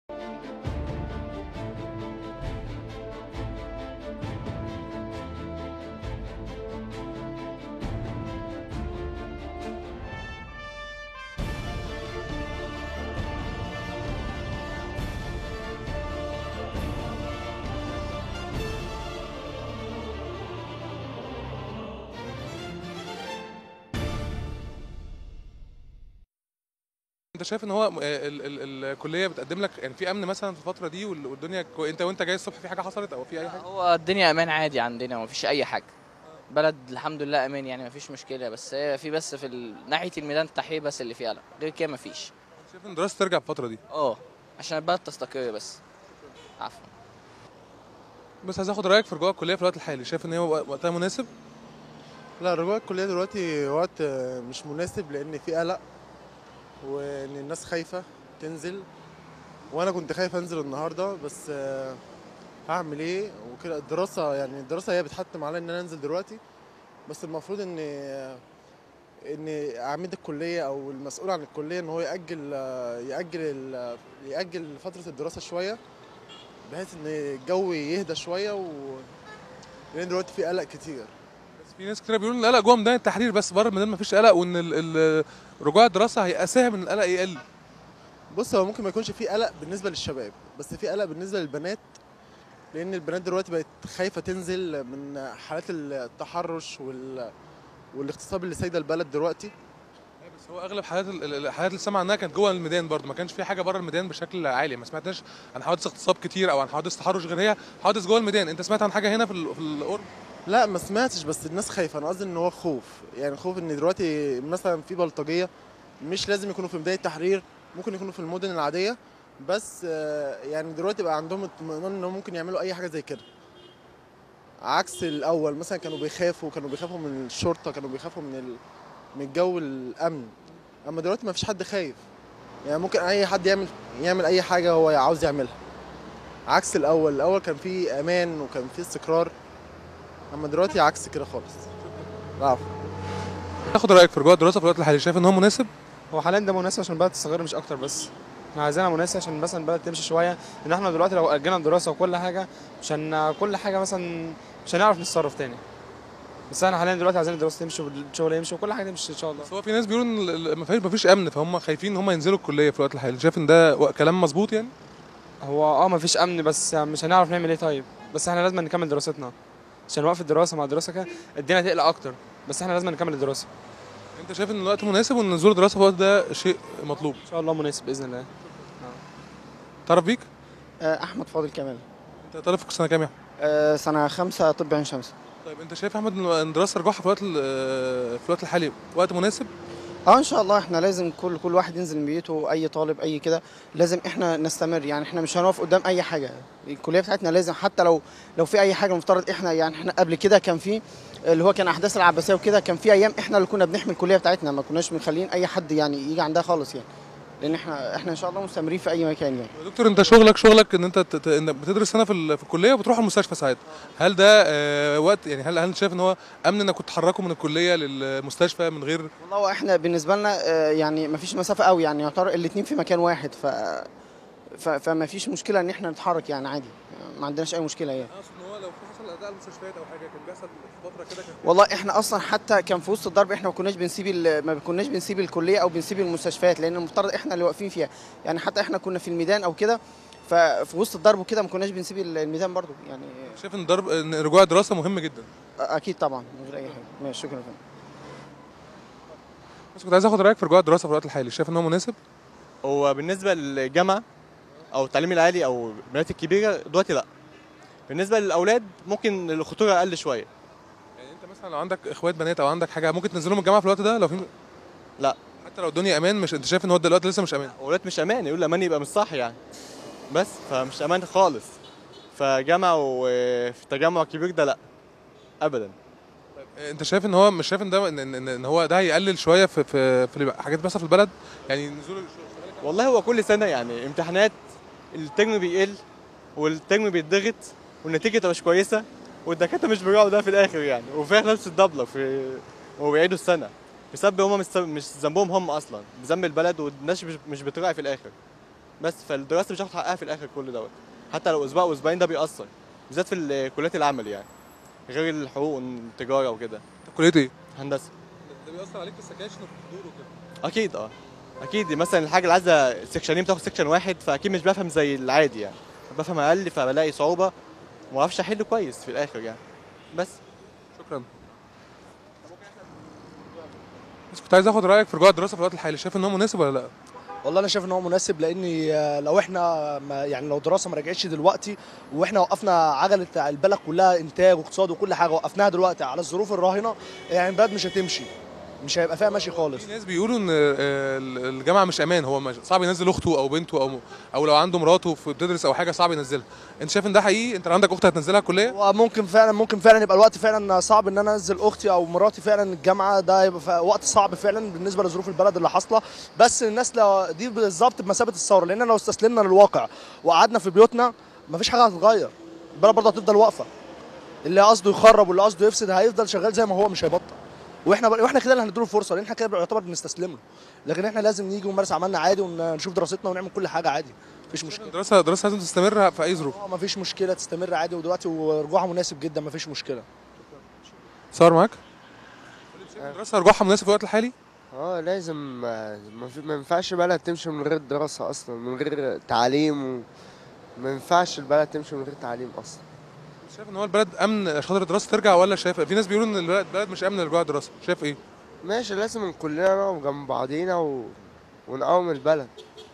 انت شايف ان هو م- ال ال الكليه بتقدم لك يعني في امن مثلا في الفتره دي وال- والدنيا كو... انت وانت جاي الصبح في حاجه حصلت او في اي حاجه هو الدنيا امان عادي عندنا مفيش اي حاجه بلد الحمد لله امان يعني مفيش مشكله بس هي في بس في ال- ناحيه الميدان التحرير بس اللي فيه قلق غير كده مفيش شايف ان الدراسه ترجع في الفتره دي اه عشان البلد تستقر بس عفوا بس عايز اخد رايك في رجوع الكليه في الوقت الحالي شايف ان هي وق- وقتها مناسب لا رجوع الكلية دلوقتي وقت آه، مش مناسب لأن في قلق وإن الناس خايفة تنزل وأنا كنت خايف أنزل النهاردة بس آه، هعمل إيه وكده الدراسة يعني الدراسة هي بتحتم عليا إن أنا أنزل دلوقتي بس المفروض إن آه، إن عميد الكلية أو المسؤول عن الكلية إن هو يأجل آه، يأجل ال- يأجل فترة الدراسة شوية بحيث إن الجو يهدى شوية و لأن دلوقتي في قلق كتير بس في ناس كتير بيقولوا ان القلق جوه ميدان التحرير بس بره الميدان مفيش قلق وان ال ال رجوع الدراسه هيساهم ان القلق يقل بص هو ممكن ما يكونش في قلق بالنسبه للشباب بس في قلق بالنسبه للبنات لان البنات دلوقتي بقت خايفه تنزل من حالات التحرش وال والاغتصاب اللي سايده البلد دلوقتي بس هو اغلب حالات ال- ال- الحالات اللي سمع عنها كانت جوه الميدان برضه ما كانش في حاجه بره الميدان بشكل عالي ما سمعتناش عن حوادث اغتصاب كتير او عن حوادث تحرش غير هي حوادث جوه الميدان انت سمعت عن حاجه هنا في ال- في القرب لا ما سمعتش بس الناس خايفه انا قصدي ان هو خوف يعني خوف ان دلوقتي مثلا في بلطجيه مش لازم يكونوا في بدايه التحرير ممكن يكونوا في المدن العاديه بس آه، يعني دلوقتي بقى عندهم اطمئنان ان هم ممكن يعملوا اي حاجه زي كده عكس الاول مثلا كانوا بيخافوا كانوا بيخافوا من الشرطه كانوا بيخافوا من ال... من الجو الامن اما دلوقتي ما فيش حد خايف يعني ممكن اي حد يعمل يعمل اي حاجه هو عاوز يعملها عكس الاول الاول كان في امان وكان في استقرار اما دلوقتي عكس كده خالص العفو تاخد رايك في رجوع الدراسه في الوقت الحالي شايف ان هو مناسب هو حاليا ده مناسب عشان البلد تستقر مش اكتر بس احنا عايزينها مناسب عشان مثلا البلد تمشي شويه ان احنا دلوقتي لو اجلنا الدراسه وكل حاجه عشان كل حاجه مثلا مش هنعرف نتصرف تاني بس احنا حاليا دلوقتي عايزين الدراسه تمشي والشغل يمشي وكل حاجه تمشي ان شاء الله بس هو في ناس بيقولوا ان ال- ال- مفيش مفيش امن فهم خايفين ان هم ينزلوا الكليه في الوقت الحالي شايف ان ده و- كلام مظبوط يعني هو اه مفيش امن بس مش هنعرف نعمل ايه طيب بس احنا لازم نكمل دراستنا عشان وقف الدراسه مع الدراسه كده الدنيا تقلق اكتر بس احنا لازم نكمل الدراسه انت شايف ان الوقت مناسب وان نزول الدراسه في الوقت ده شيء مطلوب ان شاء الله مناسب باذن الله تعرف بيك آه، احمد فاضل كمال انت طالب في سنه كام يا احمد آه، سنه خمسة طب عين شمس طيب انت شايف يا احمد ان الدراسه رجوعها في الوقت ال- في الوقت الحالي وقت مناسب اه ان شاء الله احنا لازم كل كل واحد ينزل من بيته اي طالب اي كده لازم احنا نستمر يعني احنا مش هنقف قدام اي حاجه الكليه بتاعتنا لازم حتى لو لو في اي حاجه مفترض احنا يعني احنا قبل كده كان في اللي هو كان احداث العباسيه وكده كان في ايام احنا اللي كنا بنحمي الكليه بتاعتنا ما كناش مخلين اي حد يعني يجي عندها خالص يعني لان احنا احنا ان شاء الله مستمرين في اي مكان يعني يا دكتور انت شغلك شغلك ان انت ت- ت- انك بتدرس سنه في ال- في الكليه وبتروح المستشفى ساعات هل ده آه، وقت يعني هل هل انت شايف ان هو امن انك كنت تحركوا من الكليه للمستشفى من غير والله هو احنا بالنسبه لنا آه، يعني ما فيش مسافه قوي يعني يعتبر الاثنين في مكان واحد ف ف- فما فيش مشكله ان احنا نتحرك يعني عادي ما عندناش اي مشكله يعني اقصد ان هو لو في حصل اداء المستشفيات او حاجه كان بيحصل في فتره كده كان والله احنا اصلا حتى كان في وسط الضرب احنا ما كناش بنسيب ال- ما كناش بنسيب الكليه او بنسيب المستشفيات لان المفترض احنا اللي واقفين فيها يعني حتى احنا كنا في الميدان او كده ففي وسط الضرب وكده ما كناش بنسيب ال- الميدان برضو يعني شايف ان ضرب ان رجوع الدراسه مهم جدا اكيد طبعا من غير اي حاجه ماشي شكرا فندم بس كنت عايز اخد رايك في رجوع الدراسه في الوقت الحالي شايف ان هو مناسب هو بالنسبه للجامعه او التعليم العالي او البنات الكبيره دلوقتي لا بالنسبه للاولاد ممكن الخطوره اقل شويه يعني انت مثلا لو عندك اخوات بنات او عندك حاجه ممكن تنزلهم الجامعه في الوقت ده لو في لا. حتى لو الدنيا امان مش انت شايف ان هو دلوقتي لسه مش امان اولاد مش امان يقول امان يبقى مش صح يعني بس فمش امان خالص فجامعه وفي تجمع كبير ده لا ابدا انت شايف ان هو مش شايف ان ده ان, ان, ان هو ده هيقلل شويه في في, في حاجات بتحصل في البلد يعني نزول والله هو كل سنه يعني امتحانات الترم بيقل والترم بيتضغط والنتيجه مش كويسه والدكاتره مش بيراعوا ده في الاخر يعني وفي نفس الدبله في وبيعيدوا السنه بسبب هم مش مش ذنبهم هم اصلا بذنب البلد والناس مش مش بتراعي في الاخر بس فالدراسه مش هتاخد حقها في الاخر كل دوت حتى لو اسبوع واسبوعين ده بيأثر بالذات في ال- كليات العمل يعني غير الحقوق والتجاره وكده طب كليه ايه؟ هندسه ده بيأثر عليك في السكاشن وفي الحضور وكده اكيد اه اكيد مثلا الحاجه اللي عايزه سكشنين بتاخد سكشن واحد فاكيد مش بفهم زي العادي يعني بفهم اقل فبلاقي صعوبه وما اعرفش احل كويس في الاخر يعني بس شكرا بس كنت عايز اخد رايك في رجوع الدراسه في الوقت الحالي شايف ان هو مناسب ولا لا؟ والله انا شايف ان هو مناسب لان لو احنا ما يعني لو الدراسه ما رجعتش دلوقتي واحنا وقفنا عجله البلد كلها انتاج واقتصاد وكل حاجه وقفناها دلوقتي على الظروف الراهنه يعني البلد مش هتمشي مش هيبقى فيها ماشي خالص في ناس بيقولوا ان آه، الجامعه مش امان هو مش صعب ينزل اخته او بنته او او لو عنده مراته في بتدرس او حاجه صعب ينزلها انت شايف ان ده حقيقي انت لو عندك اخت هتنزلها الكليه وممكن فعلا ممكن فعلا يبقى الوقت فعلا صعب ان انا انزل اختي او مراتي فعلا الجامعه ده يبقى ف- وقت صعب فعلا بالنسبه لظروف البلد اللي حاصله بس الناس لو دي بالظبط بمثابه الثوره لان لو استسلمنا للواقع وقعدنا في بيوتنا مفيش حاجه هتتغير البلد برضه هتفضل واقفه اللي قصده يخرب واللي قصده يفسد هيفضل شغال زي ما هو مش هيبطل واحنا واحنا كده اللي هنديله الفرصه لان احنا كده يعتبر بنستسلم له لكن احنا لازم نيجي ونمارس عملنا عادي ونشوف دراستنا ونعمل كل حاجه عادي مفيش مشكله الدراسه الدراسه لازم تستمر في اي ظروف اه مفيش مشكله تستمر عادي ودلوقتي ورجوعها مناسب جدا مفيش مشكله صار معاك الدراسه رجوعها مناسب في الوقت الحالي اه لازم آه، ما في- ما ينفعش بلد تمشي من غير دراسة أصلا من غير تعليم و... ما ينفعش البلد تمشي من غير تعليم أصلا شايف ان هو البلد امن عشان خاطر الدراسه ترجع ولا شايف في ناس بيقولوا ان البلد البلد مش امن لرجوع الدراسه شايف ايه ماشي لازم كلنا نقف جنب بعضينا و... ونقوم البلد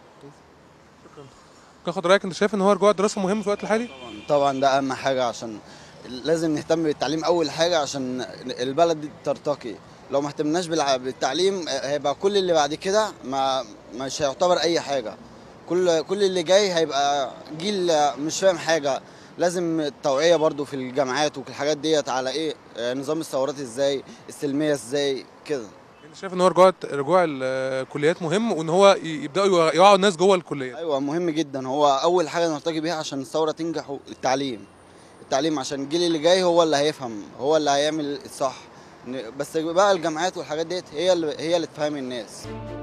ممكن اخد رايك انت شايف ان هو رجوع الدراسه مهم في الوقت الحالي طبعا ده اهم حاجه عشان لازم نهتم بالتعليم اول حاجه عشان البلد دي ترتقي لو ما اهتمناش بالع- بالتعليم هيبقى كل اللي بعد كده ما مش هيعتبر اي حاجه كل كل اللي جاي هيبقى جيل مش فاهم حاجه لازم التوعيه برضو في الجامعات وفي الحاجات ديت على ايه آه، نظام الثورات ازاي السلميه ازاي كده انت شايف ان هو رجوع رجوع الكليات مهم وان هو ي- يبداوا يوعوا الناس جوه الكليه ايوه مهم جدا هو اول حاجه نرتقي بيها عشان الثوره تنجح هو التعليم التعليم عشان الجيل اللي جاي هو اللي هيفهم هو اللي هيعمل الصح ن- بس بقى الجامعات والحاجات ديت هي اللي هي اللي تفهم الناس